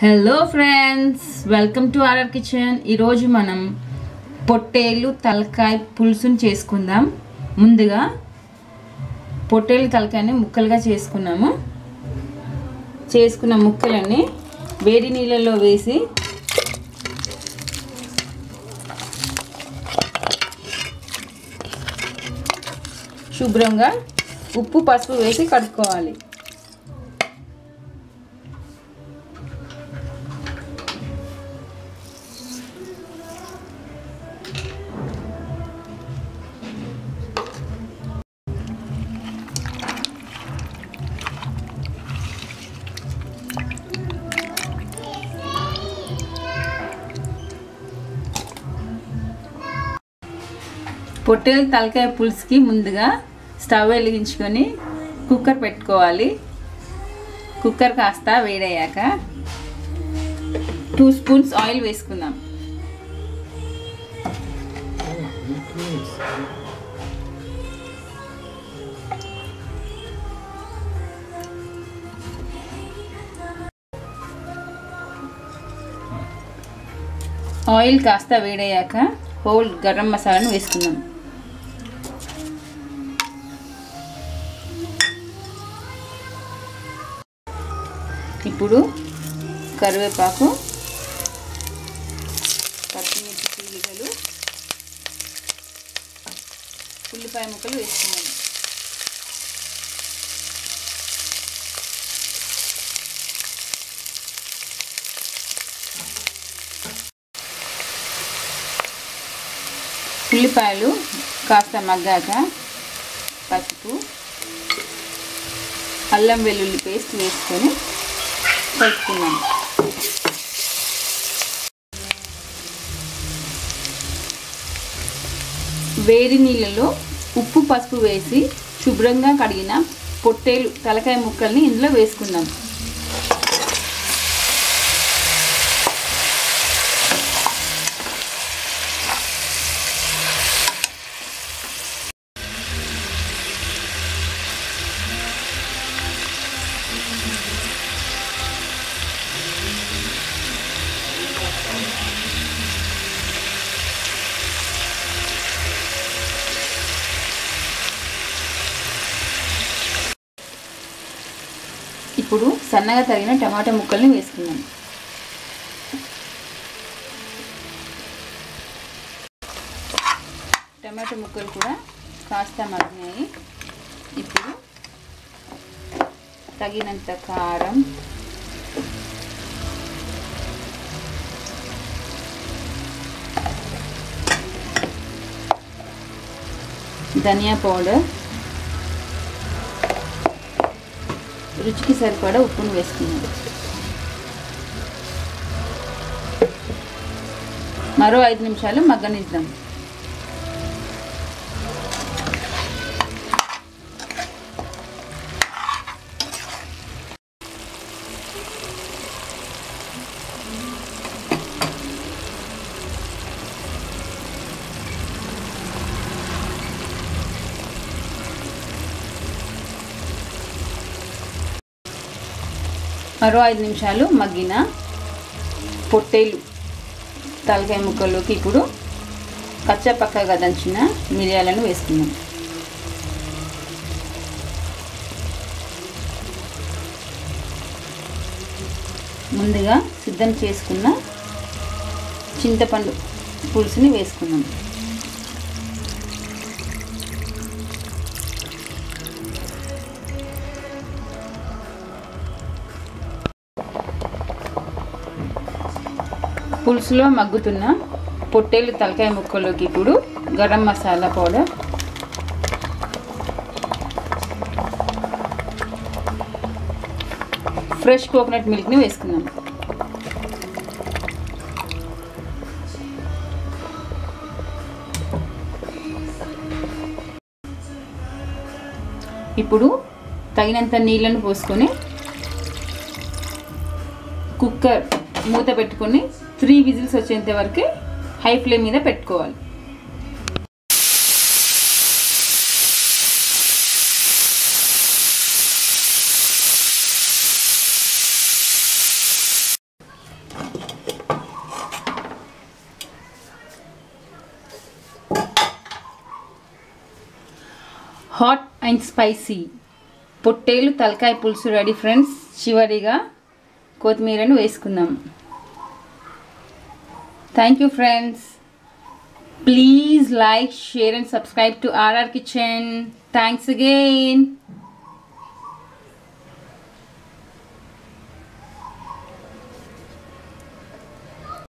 Hello friends welcome to RR kitchen ఈరోజు మనం పొట్టేలు తలకాయ పులుసుని చేసుకుందాం ముందుగా పొట్టేలు తలకాయని ముక్కలుగా చేసుకున్నాము చేసుకున్న ముక్కలన్నీ వేడి నీళ్ళలో వేసి శుభ్రంగా ఉప్పు పసుపు వేసి కడుక్కోవాలి పొట్టేలు తలకాయ పులుసుకి ముందుగా స్టవ్ వెలిగించుకొని కుక్కర్ పెట్టుకోవాలి కుక్కర్ కాస్త వేడయ్యాక టూ స్పూన్స్ ఆయిల్ వేసుకుందాం ఆయిల్ కాస్త వేడయ్యాక హోల్ గరం మసాలాను వేసుకుందాం ఇప్పుడు కరివేపాకు పచ్చిమిర్చి చీలికలు ఉల్లిపాయ ముక్కలు వేసుకున్నాను ఉల్లిపాయలు కాస్త మగ్గాక పసుపు అల్లం వెల్లుల్లి పేస్ట్ వేసుకొని కలుపుకున్నాను వేడి నీళ్ళలో ఉప్పు పసుపు వేసి శుభ్రంగా కడిగిన పొట్టేలు తలకాయ ముక్కల్ని ఇందులో వేసుకుందాం ఇప్పుడు సన్నగా తరిగిన టమాటా ముక్కల్ని వేసుకుందాం టమాటా ముక్కలు కూడా కాస్త మగ్గినాయి ఇప్పుడు తగినంత కారం ధనియా పౌడర్ రుచికి సరిపడా ఉప్పును వేసుకున్నాం మరో ఐదు నిమిషాలు మగ్గనిద్దాం మరో ఐదు నిమిషాలు మగ్గిన పొట్టేలు తలకాయ ముక్కల్లోకి ఇప్పుడు కచ్చా పక్కగా దంచిన మిరియాలను వేసుకుందాం ముందుగా సిద్ధం చేసుకున్న చింతపండు పులుసుని వేసుకుందాం పులుసులో మగ్గుతున్న పొట్టేలు తలకాయ ముక్కలోకి ఇప్పుడు garam masala powder fresh coconut మిల్క్ని వేసుకుందాం ఇప్పుడు తగినంత నీళ్ళను పోసుకొని కుక్కర్ మూత పెట్టుకొని త్రీ విజిల్స్ వచ్చేంత వరకు హై ఫ్లేమ్ మీద పెట్టుకోవాలి హాట్ అండ్ స్పైసీ పొట్టేలు తలకాయ పులుసు రెడీ ఫ్రెండ్స్ చివరిగా కొత్తిమీరను వేసుకుందాం thank you friends please like share and subscribe to RR Kitchen. Thanks again.